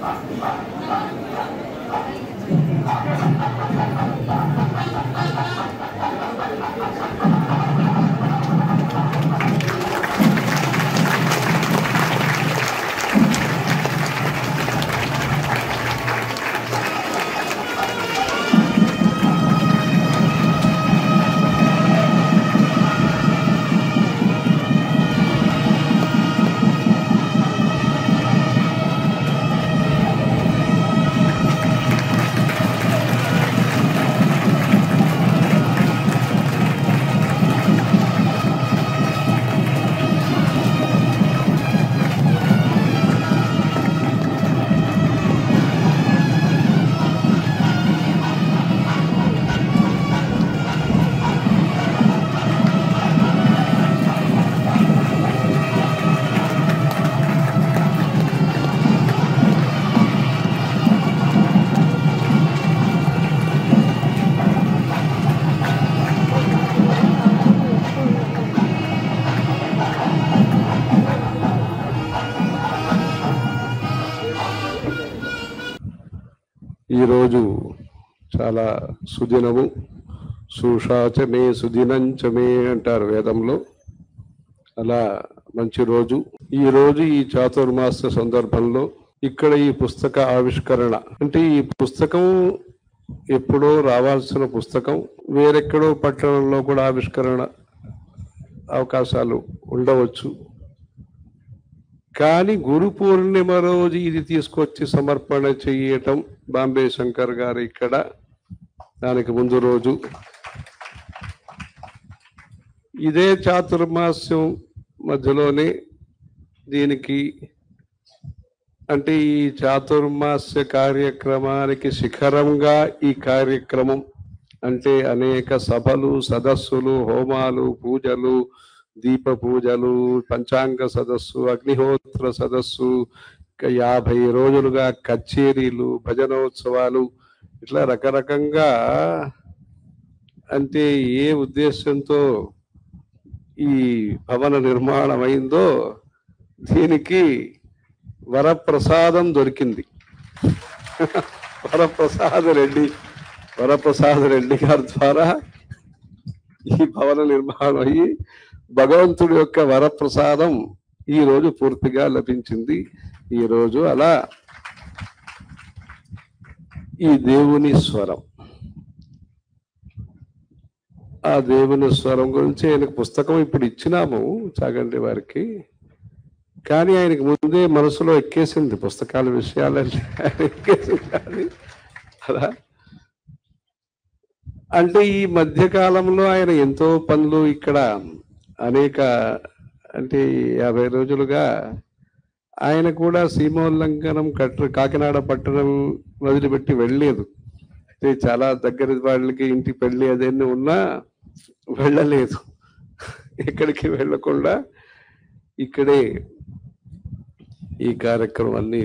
ఈరోజు చాలా సుదినము సుషాచమే సుదినంచమే అంటారు వేదంలో అలా మంచి రోజు ఈ రోజు ఈ చాతుర్మాస సందర్భంలో ఇక్కడ ఈ పుస్తక ఆవిష్కరణ అంటే ఈ పుస్తకం ఎప్పుడో రావాల్సిన పుస్తకం వేరెక్కడో పట్టణంలో కూడా ఆవిష్కరణ అవకాశాలు ఉండవచ్చు కానీ గురు పూర్ణిమ రోజు ఇది తీసుకొచ్చి సమర్పణ చేయటం బాంబే శంకర్ గారు ఇక్కడ దానికి ముందు రోజు ఇదే చాతుర్మాస్యం మధ్యలోనే దీనికి అంటే ఈ చాతుర్మాస్య కార్యక్రమానికి శిఖరంగా ఈ కార్యక్రమం అంటే అనేక సభలు సదస్సులు హోమాలు పూజలు దీప పూజలు పంచాంగ సదస్సు అగ్నిహోత్ర సదస్సు ఇంకా యాభై రోజులుగా కచేరీలు భజనోత్సవాలు ఇట్లా రకరకంగా అంటే ఏ ఉద్దేశంతో ఈ భవన నిర్మాణం అయిందో దీనికి వరప్రసాదం దొరికింది వరప్రసాద రెడ్డి వరప్రసాద రెడ్డి గారి ద్వారా ఈ భవన నిర్మాణం అయ్యి భగవంతుడి యొక్క వరప్రసాదం ఈ రోజు పూర్తిగా లభించింది ఈ రోజు అలా ఈ దేవుని స్వరం ఆ దేవుని స్వరం గురించి ఆయనకు పుస్తకం ఇప్పుడు ఇచ్చినాము చాగంటి వారికి కానీ ఆయనకి ముందే మనసులో ఎక్కేసింది పుస్తకాల విషయాలంటే ఆయన ఎక్కేసింది కానీ అలా అంటే ఈ మధ్య కాలంలో ఆయన ఎంతో పనులు ఇక్కడ అనేక అంటే యాభై రోజులుగా ఆయన కూడా సీమోల్లంఘనం కట్ట కాకినాడ పట్టణం వదిలిపెట్టి వెళ్ళలేదు అంటే చాలా దగ్గర వాళ్ళకి ఇంటి పెళ్లి అదన్నీ ఉన్నా వెళ్ళలేదు ఎక్కడికి వెళ్ళకుండా ఇక్కడే ఈ కార్యక్రమాన్ని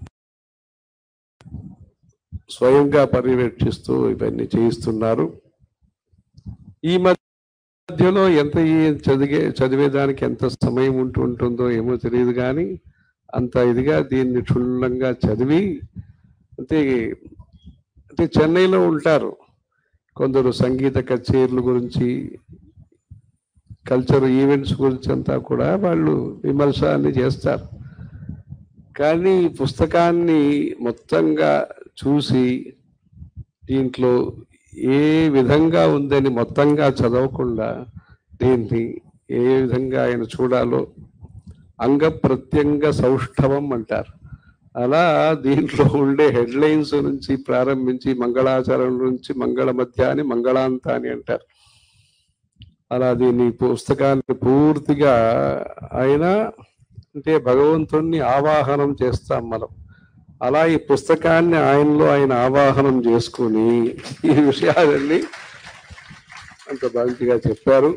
స్వయంగా పర్యవేక్షిస్తూ ఇవన్నీ చేయిస్తున్నారు ఈ మధ్యలో ఎంత ఈ చదివే చదివేదానికి ఎంత సమయం ఉంటూ ఉంటుందో ఏమో తెలియదు కానీ అంత ఇదిగా దీన్ని క్షుణ్ణంగా చదివి అంటే అంటే చెన్నైలో ఉంటారు కొందరు సంగీత కచేరీల గురించి కల్చర్ ఈవెంట్స్ గురించి అంతా కూడా వాళ్ళు విమర్శ అన్ని చేస్తారు కానీ ఈ పుస్తకాన్ని మొత్తంగా చూసి దీంట్లో ఏ విధంగా ఉందని మొత్తంగా చదవకుండా దీన్ని ఏ విధంగా ఆయన చూడాలో అంగ ప్రత్యంగ సౌష్ఠవం అంటారు అలా దీంట్లో ఉండే హెడ్లైన్స్ నుంచి ప్రారంభించి మంగళాచరణ నుంచి మంగళ మధ్యాన్ని మంగళాంత అని అంటారు అలా దీన్ని పుస్తకాన్ని పూర్తిగా ఆయన అంటే భగవంతుణ్ణి ఆవాహనం చేస్తాం మనం అలా ఈ పుస్తకాన్ని ఆయనలో ఆయన ఆవాహనం చేసుకుని ఈ విషయాలన్నీ అంత మంచిగా చెప్పారు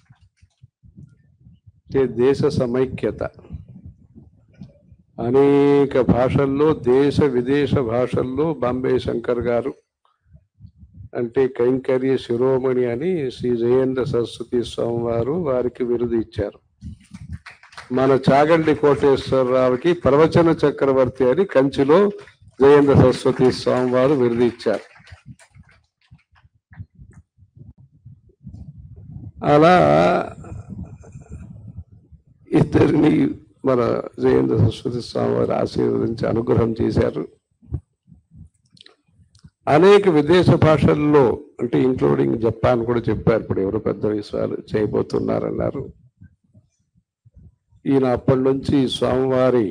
అంటే దేశ సమైక్యత అనేక భాషల్లో దేశ విదేశ భాషల్లో బాంబే శంకర్ గారు అంటే కైంకర్య శిరోమణి అని శ్రీ జయేంద్ర సరస్వతి స్వామి వారు వారికి బిరుదు ఇచ్చారు మన చాగండి కోటేశ్వరరావుకి ప్రవచన చక్రవర్తి అని కంచిలో జయేంద్ర సరస్వతి స్వామి వారు విరుదు ఇచ్చారు అలా ఇద్దరిని మన జయేంద్ర సరస్వతి స్వామి వారు ఆశీర్వదించి అనుగ్రహం చేశారు అనేక విదేశ భాషల్లో అంటే ఇంక్లూడింగ్ జపాన్ కూడా చెప్పారు ఇప్పుడు ఎవరు పెద్ద విషయాలు చేయబోతున్నారన్నారు ఈయన అప్పటి నుంచి స్వామివారి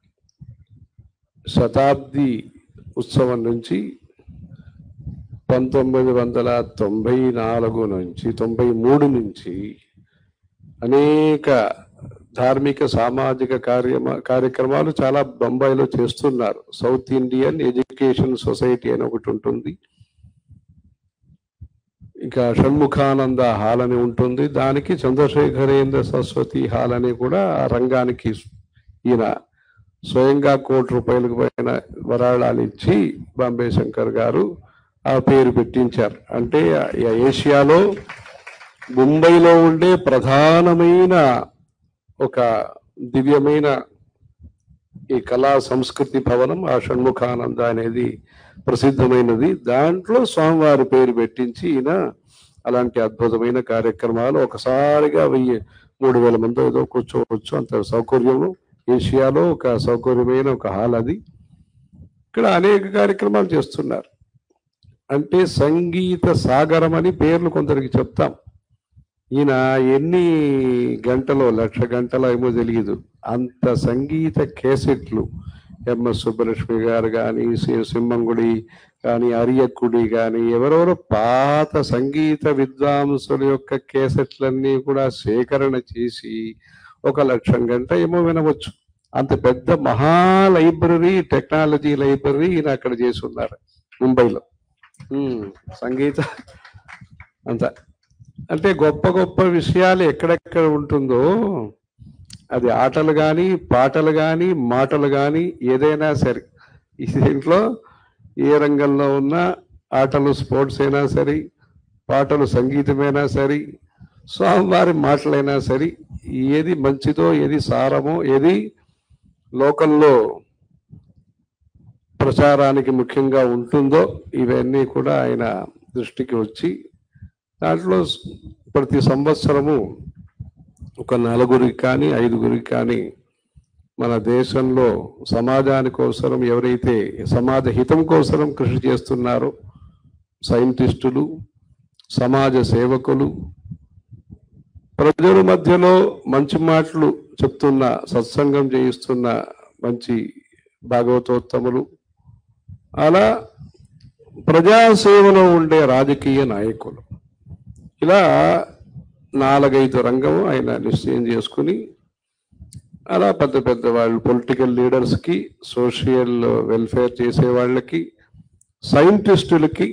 శతాబ్ది ఉత్సవం నుంచి పంతొమ్మిది వందల తొంభై నాలుగు నుంచి తొంభై మూడు నుంచి అనేక ధార్మిక సామాజిక కార్యమ కార్యక్రమాలు చాలా బొంబాయిలో చేస్తున్నారు సౌత్ ఇండియన్ ఎడ్యుకేషన్ సొసైటీ అని ఒకటి ఉంటుంది ఇంకా షణ్ముఖానంద హాల్ అని ఉంటుంది దానికి చంద్రశేఖరేంద్ర సరస్వతి హాల్ అని కూడా ఆ రంగానికి ఈయన స్వయంగా కోటి రూపాయలకు పైన వరాళాలు ఇచ్చి బాంబే శంకర్ గారు ఆ పేరు పెట్టించారు అంటే ఆ ఏషియాలో ముంబైలో ఉండే ప్రధానమైన ఒక దివ్యమైన ఈ కళా సంస్కృతి భవనం ఆ షణ్ముఖానంద అనేది ప్రసిద్ధమైనది దాంట్లో స్వామివారి పేరు పెట్టించి ఈయన అలాంటి అద్భుతమైన కార్యక్రమాలు ఒకసారిగా వెయ్యి మూడు వేల మంది ఏదో కూర్చోవచ్చు అంత సౌకర్యము ఏషియాలో ఒక సౌకర్యమైన ఒక హాల్ అది ఇక్కడ అనేక కార్యక్రమాలు చేస్తున్నారు అంటే సంగీత సాగరం అని పేర్లు కొందరికి చెప్తాం ఈయన ఎన్ని గంటలో లక్ష గంటలో ఏమో తెలియదు అంత సంగీత కేసెట్లు ఎంఎస్ సుబ్బలక్ష్మి గారు కానీ సింహంగుడి కానీ అరియక్కుడి కానీ ఎవరెవరో పాత సంగీత విద్వాంసుల యొక్క కేసెట్లన్నీ కూడా సేకరణ చేసి ఒక లక్షం గంట ఏమో వినవచ్చు అంత పెద్ద మహా లైబ్రరీ టెక్నాలజీ లైబ్రరీ ఈయన అక్కడ చేసి ఉన్నారు ముంబైలో ఉమ్, సంగీత అంత అంటే గొప్ప గొప్ప విషయాలు ఎక్కడెక్కడ ఉంటుందో అది ఆటలు కానీ పాటలు కానీ మాటలు కానీ ఏదైనా సరే ఈ దీంట్లో ఏ రంగంలో ఉన్నా ఆటలు స్పోర్ట్స్ అయినా సరే పాటలు సంగీతమైనా సరే స్వామివారి మాటలైనా సరే ఏది మంచిదో ఏది సారమో ఏది లోకల్లో ప్రచారానికి ముఖ్యంగా ఉంటుందో ఇవన్నీ కూడా ఆయన దృష్టికి వచ్చి దాంట్లో స్- ప్రతి సంవత్సరము ఒక నలుగురికి కానీ ఐదుగురికి కానీ మన దేశంలో సమాజాని కోసరం ఎవరైతే సమాజ హితం కోసరం కృషి చేస్తున్నారో సైంటిస్టులు సమాజ సేవకులు ప్రజల మధ్యలో మంచి మాటలు చెప్తున్న సత్సంగం చేయిస్తున్న మంచి భాగవతోత్తములు అలా ప్రజాసేవలో ఉండే రాజకీయ నాయకులు ఇలా నాలుగైదు రంగం ఆయన నిశ్చయం చేసుకుని అలా పెద్ద పెద్ద వాళ్ళు పొలిటికల్ లీడర్స్కి సోషల్ వెల్ఫేర్ చేసే వాళ్ళకి సైంటిస్టులకి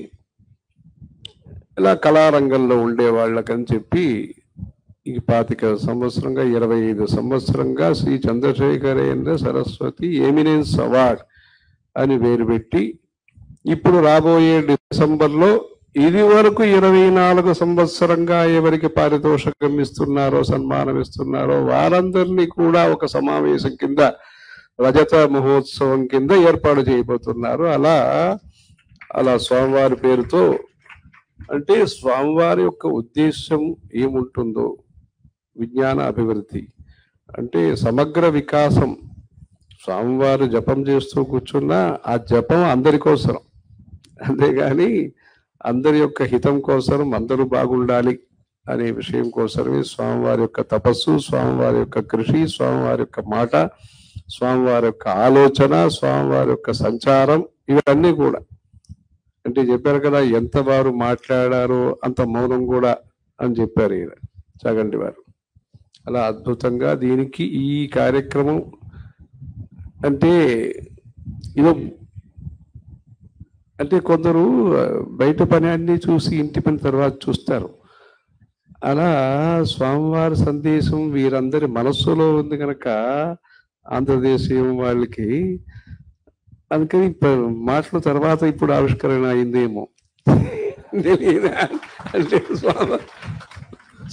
ఇలా కళారంగంలో ఉండే వాళ్ళకని చెప్పి ఈ పాతిక సంవత్సరంగా ఇరవై ఐదు సంవత్సరంగా శ్రీ చంద్రశేఖరేంద్ర సరస్వతి ఎమినెన్స్ అవార్డ్ అని పేరు పెట్టి ఇప్పుడు రాబోయే డిసెంబర్లో ఇది వరకు ఇరవై నాలుగు సంవత్సరంగా ఎవరికి పారితోషికం ఇస్తున్నారో సన్మానం ఇస్తున్నారో వారందరినీ కూడా ఒక సమావేశం కింద రజత మహోత్సవం కింద ఏర్పాటు చేయబోతున్నారు అలా అలా స్వామివారి పేరుతో అంటే స్వామివారి యొక్క ఉద్దేశం ఏముంటుందో విజ్ఞాన అభివృద్ధి అంటే సమగ్ర వికాసం స్వామివారు జపం చేస్తూ కూర్చున్నా ఆ జపం అందరి కోసం అంతేగాని అందరి యొక్క హితం కోసం అందరూ బాగుండాలి అనే విషయం కోసమే స్వామివారి యొక్క తపస్సు స్వామివారి యొక్క కృషి స్వామివారి యొక్క మాట స్వామివారి యొక్క ఆలోచన స్వామివారి యొక్క సంచారం ఇవన్నీ కూడా అంటే చెప్పారు కదా ఎంత వారు మాట్లాడారో అంత మౌనం కూడా అని చెప్పారు ఈయన చాగంటి వారు అలా అద్భుతంగా దీనికి ఈ కార్యక్రమం అంటే ఇదో అంటే కొందరు ఆ, బయట పని అన్ని చూసి ఇంటి పని తర్వాత చూస్తారు అలా స్వామివారి సందేశం వీరందరి మనస్సులో ఉంది కనుక ఆంధ్రదేశం వాళ్ళకి అందుకని ప- మాటల తర్వాత ఇప్పుడు ఆవిష్కరణ అయిందేమో తెలియదా? అంటే స్వామి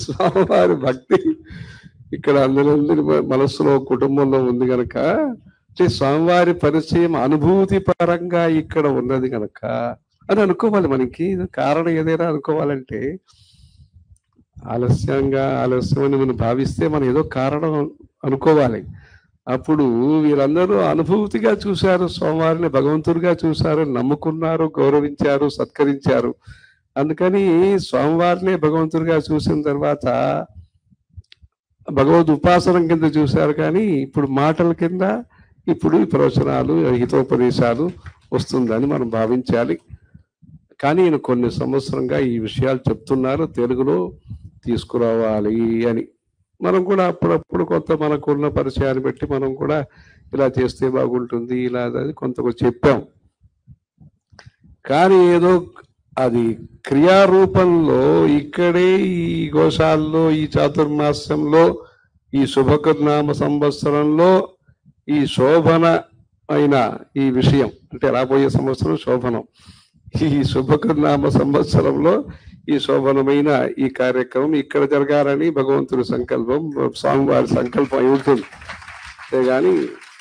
స్వామివారి భక్తి ఇక్కడ అందరి మనస్సులో కుటుంబంలో ఉంది కనుక అంటే స్వామివారి పరిచయం అనుభూతి పరంగా ఇక్కడ ఉన్నది కనుక అని అనుకోవాలి మనకి కారణం ఏదైనా అనుకోవాలంటే ఆలస్యంగా ఆలస్యం అని మనం భావిస్తే మనం ఏదో కారణం అనుకోవాలి అప్పుడు వీరందరూ అనుభూతిగా చూశారు స్వామివారిని భగవంతుడిగా చూశారు నమ్ముకున్నారు గౌరవించారు సత్కరించారు అందుకని స్వామివారిని భగవంతుడిగా చూసిన తర్వాత భగవద్ ఉపాసనం కింద చూశారు కానీ ఇప్పుడు మాటల కింద ఇప్పుడు ఈ ప్రవచనాలు హితోపదేశాలు వస్తుందని మనం భావించాలి కానీ ఈయన కొన్ని సంవత్సరంగా ఈ విషయాలు చెప్తున్నారు తెలుగులో తీసుకురావాలి అని మనం కూడా అప్పుడప్పుడు కొంత మనకున్న పరిచయాన్ని బట్టి మనం కూడా ఇలా చేస్తే బాగుంటుంది ఇలా అది కొంత చెప్పాం కానీ ఏదో అది క్రియారూపంలో ఇక్కడే ఈ గోశాలలో ఈ చాతుర్మాస్యంలో ఈ శుభకర్నామ సంవత్సరంలో ఈ శోభన అయిన ఈ విషయం అంటే రాబోయే సంవత్సరం శోభనం ఈ శుభకర్నామ సంవత్సరంలో ఈ శోభనమైన ఈ కార్యక్రమం ఇక్కడ జరగాలని భగవంతుడి సంకల్పం స్వామివారి సంకల్పం అయి ఉంటుంది అంతేగాని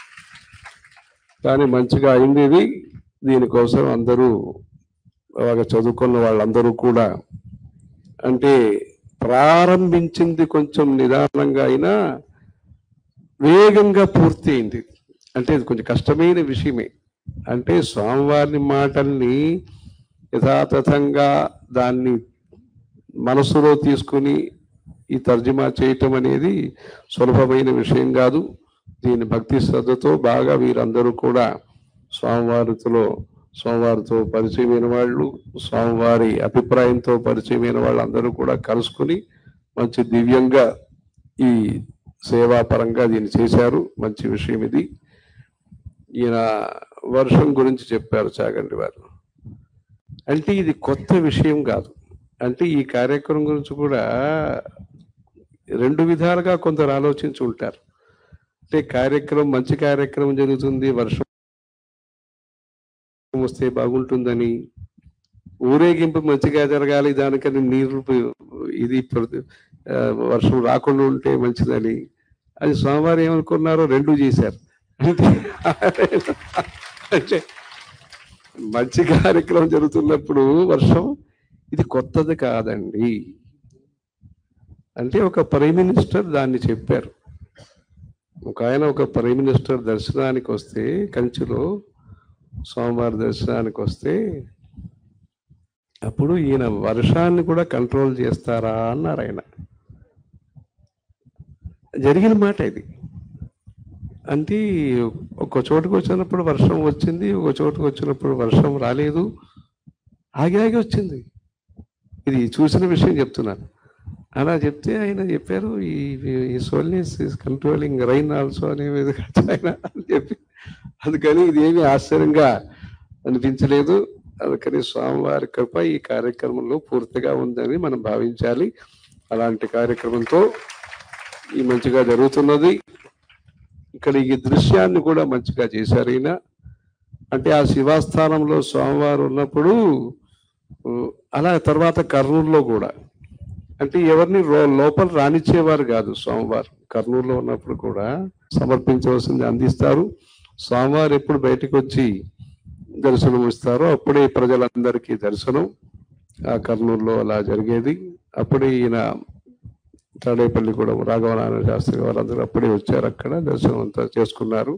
కానీ మంచిగా అయింది ఇది దీనికోసం అందరూ బాగా చదువుకున్న వాళ్ళందరూ కూడా అంటే ప్రారంభించింది కొంచెం నిదానంగా అయినా వేగంగా పూర్తి అయింది అంటే ఇది కొంచెం కష్టమైన విషయమే అంటే స్వామివారి మాటల్ని యథాతథంగా దాన్ని మనసులో తీసుకుని ఈ తర్జుమా చేయటం అనేది సులభమైన విషయం కాదు దీని భక్తి శ్రద్ధతో బాగా వీరందరూ కూడా స్వామివారితో స్వామివారితో పరిచయమైన వాళ్ళు స్వామివారి అభిప్రాయంతో పరిచయమైన వాళ్ళందరూ కూడా కలుసుకుని మంచి దివ్యంగా ఈ సేవాపరంగా దీన్ని చేశారు మంచి విషయం ఇది ఈయన వర్షం గురించి చెప్పారు చాగండి వారు అంటే ఇది కొత్త విషయం కాదు అంటే ఈ కార్యక్రమం గురించి కూడా రెండు విధాలుగా కొందరు ఆలోచించి ఉంటారు అంటే కార్యక్రమం మంచి కార్యక్రమం జరుగుతుంది వర్షం వస్తే బాగుంటుందని ఊరేగింపు మంచిగా జరగాలి దానికని నీరు ఇది ప్రతి- ఆ, వర్షం రాకుండా ఉంటే మంచిదని అది స్వామివారు ఏమనుకున్నారో రెండు చేశారు అంటే అంటే మంచి కార్యక్రమం జరుగుతున్నప్పుడు వర్షం ఇది కొత్తది కాదండి అంటే ఒక ప్రైమ్ మినిస్టర్ దాన్ని చెప్పారు ఒక ఆయన ఒక ప్రైమ్ మినిస్టర్ దర్శనానికి వస్తే కంచిలో స్వామివారి దర్శనానికి వస్తే అప్పుడు ఈయన వర్షాన్ని కూడా కంట్రోల్ చేస్తారా అన్నారు ఆయన జరిగిన మాట ఇది అంటే ఒక చోటుకు వచ్చినప్పుడు వర్షం వచ్చింది ఒక చోటుకు వచ్చినప్పుడు వర్షం రాలేదు ఆగి ఆగి వచ్చింది ఇది చూసిన విషయం చెప్తున్నాను అలా చెప్తే ఆయన చెప్పారు ఈ ఈ సోల్నెస్ ఇస్ కంట్రోలింగ్ రైన్ ఆల్సో అనే విధంగా ఆయన అని చెప్పి అందుకని ఇది ఏమీ ఆశ్చర్యంగా అనిపించలేదు అందుకని స్వామివారి కృప ఈ కార్యక్రమంలో పూర్తిగా ఉందని మనం భావించాలి అలాంటి కార్యక్రమంతో ఈ మంచిగా జరుగుతున్నది ఇక్కడ ఈ దృశ్యాన్ని కూడా మంచిగా చేశారు ఈయన అంటే ఆ శివాస్థానంలో స్వామివారు ఉన్నప్పుడు ఉ, అలా తర్వాత కర్నూలులో కూడా అంటే ఎవరిని రో- లోపల రానిచ్చేవారు కాదు స్వామివారు కర్నూలులో ఉన్నప్పుడు కూడా సమర్పించవలసింది అందిస్తారు స్వామివారు ఎప్పుడు బయటకు వచ్చి దర్శనం ఇస్తారో అప్పుడే ప్రజలందరికీ దర్శనం ఆ కర్నూలులో అలా జరిగేది అప్పుడే ఈయన తాడేపల్లి కూడా రాఘవనారాయణ శాస్త్రి గారు అందరూ అప్పుడే వచ్చారు అక్కడ దర్శనం అంతా చేసుకున్నారు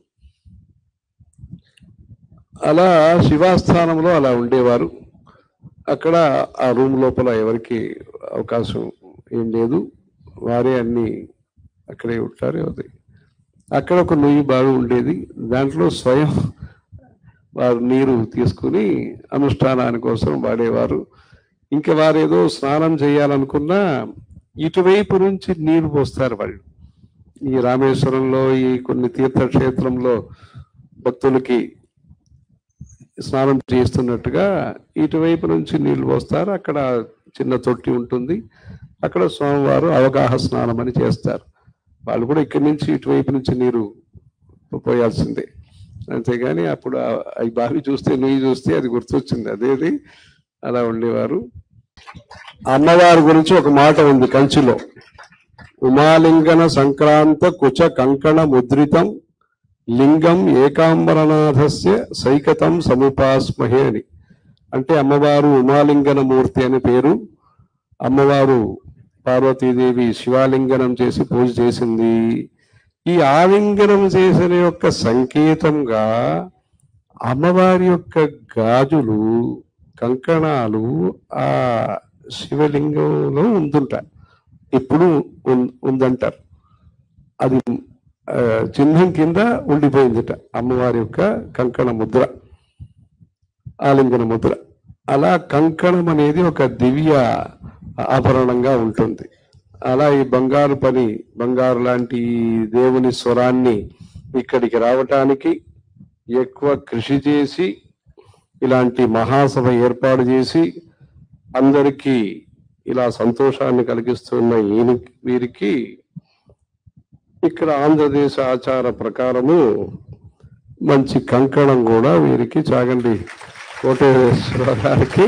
అలా శివాస్థానంలో అలా ఉండేవారు అక్కడ ఆ రూమ్ లోపల ఎవరికి అవకాశం ఏం లేదు వారే అన్ని అక్కడే ఉంటారు ఎవరి అక్కడ ఒక నుయ్యి బావి ఉండేది దాంట్లో స్వయం వారు నీరు తీసుకుని అనుష్ఠానాని కోసం వాడేవారు ఇంకా వారు ఏదో స్నానం చేయాలనుకున్నా ఇటువైపు నుంచి నీరు పోస్తారు వాళ్ళు ఈ రామేశ్వరంలో ఈ కొన్ని తీర్థక్షేత్రంలో భక్తులకి స్నానం చేస్తున్నట్టుగా ఇటువైపు నుంచి నీళ్లు పోస్తారు అక్కడ చిన్న తొట్టి ఉంటుంది అక్కడ స్వామివారు అవగాహ స్నానం అని చేస్తారు వాళ్ళు కూడా ఇక్కడి నుంచి ఇటువైపు నుంచి నీరు పోయాల్సిందే అంతేగాని అప్పుడు ఆ- ఈ బావి చూస్తే నుయ్యి చూస్తే అది గుర్తొచ్చింది అదేది అలా ఉండేవారు అమ్మవారి గురించి ఒక మాట ఉంది కంచిలో ఉమాలింగన సంక్రాంత కుచ కంకణ ముద్రితం లింగం ఏకాంబరనాథస్య సైకతం సముపాస్మహే అని అంటే అమ్మవారు ఉమాలింగన మూర్తి అని పేరు అమ్మవారు పార్వతీదేవి శివాలింగనం చేసి పూజ చేసింది ఈ ఆలింగనం చేసిన యొక్క సంకేతంగా అమ్మవారి యొక్క గాజులు కంకణాలు ఆ శివలింగంలో ఉంటుంటాయి ఇప్పుడు ఉన్- ఉందంటారు అది ఆ, చిహ్నం కింద ఉండిపోయిందిట అమ్మవారి యొక్క కంకణ ముద్ర ఆలింగన ముద్ర అలా కంకణం అనేది ఒక దివ్య ఆభరణంగా ఉంటుంది అలా ఈ బంగారు పని బంగారు లాంటి ఈ దేవుని స్వరాన్ని ఇక్కడికి రావటానికి ఎక్కువ కృషి చేసి ఇలాంటి మహాసభ ఏర్పాటు చేసి అందరికీ ఇలా సంతోషాన్ని కలిగిస్తున్న ఈయన వీరికి ఇక్కడ ఆంధ్రదేశ ఆచార ప్రకారము మంచి కంకణం కూడా వీరికి చాగండి కోటేశ్వర గారికి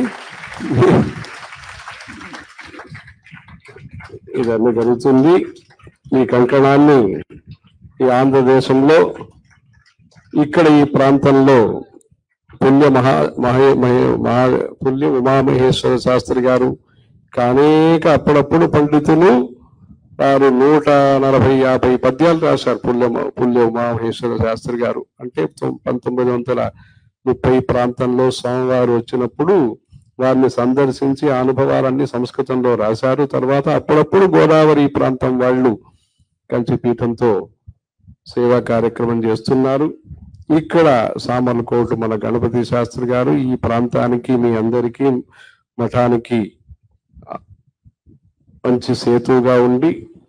ఇదన్నీ జరుగుతుంది ఈ కంకణాన్ని ఈ ఆంధ్రదేశంలో ఇక్కడ ఈ ప్రాంతంలో పుణ్య మహా మహే మహే మహా పుణ్య ఉమామహేశ్వర శాస్త్రి గారు అనేక అప్పుడప్పుడు పండితులు వారు నూట నలభై యాభై పద్యాలు రాశారు పుల్య పుల్య ఉమామహేశ్వర శాస్త్రి గారు అంటే తొం- పంతొమ్మిది వందల ముప్పై ప్రాంతంలో స్వామివారు వచ్చినప్పుడు వారిని సందర్శించి ఆ అనుభవాలన్నీ సంస్కృతంలో రాశారు తర్వాత అప్పుడప్పుడు గోదావరి ప్రాంతం వాళ్ళు కంచిపీఠంతో సేవా కార్యక్రమం చేస్తున్నారు ఇక్కడ సామర్లకోట మన గణపతి శాస్త్రి గారు ఈ ప్రాంతానికి మీ అందరికీ మఠానికి మంచి సేతువుగా ఉండి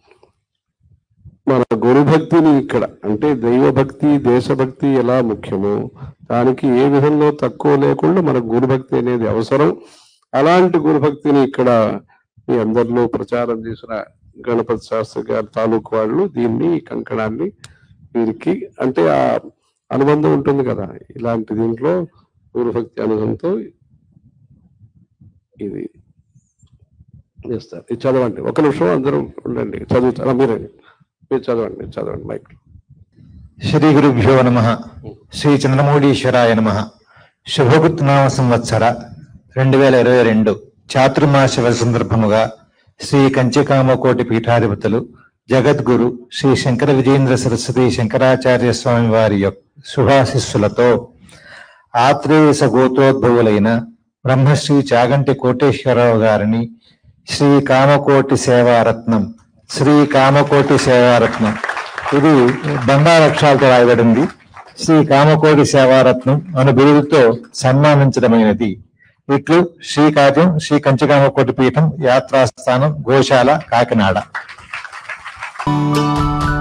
మన గురుభక్తిని ఇక్కడ అంటే దైవభక్తి దేశభక్తి ఎలా ముఖ్యమో దానికి ఏ విధంలో తక్కువ లేకుండా మన గురుభక్తి అనేది అవసరం అలాంటి గురుభక్తిని ఇక్కడ మీ అందరిలో ప్రచారం చేసిన గణపతి శాస్త్రి గారి తాలూకు వాళ్ళు దీన్ని ఈ కంకణాన్ని వీరికి అంటే ఆ అనుబంధం ఉంటుంది కదా ఇలాంటి దీంట్లో గురుభక్తి అనుబంధంతో ఇది చేస్తారు ఇది చదవండి ఒక నిమిషం అందరూ ఉండండి చదువుతారా మీరే మీరు చదవండి మీరు చదవండి మైక్ శ్రీ గురుభ్యో నమ శ్రీ చంద్రమౌళీశ్వరాయ నమ శుభగుప్తనామ సంవత్సర రెండు వేల ఇరవై రెండు చాతుర్మాస సందర్భముగా శ్రీ కంచికామకోటి పీఠాధిపతులు జగద్గురు శ్రీ శంకర విజేంద్ర సరస్వతి శంకరాచార్య స్వామి వారి యొక్క శుభాశిస్సులతో ఆత్రేయస గోత్రోద్భవులైన బ్రహ్మశ్రీ చాగంటి కోటేశ్వరరావు గారిని శ్రీ కామకోటి సేవారత్నం శ్రీ కామకోటి సేవారత్నం ఇది బంగారక్షరాలతో రాయబడింది శ్రీ కామకోటి సేవారత్నం అను బిరుదుతో సన్మానించడమైనది ఇట్లు శ్రీకార్యం శ్రీ కంచికామకోటి పీఠం యాత్రాస్థానం గోశాల కాకినాడ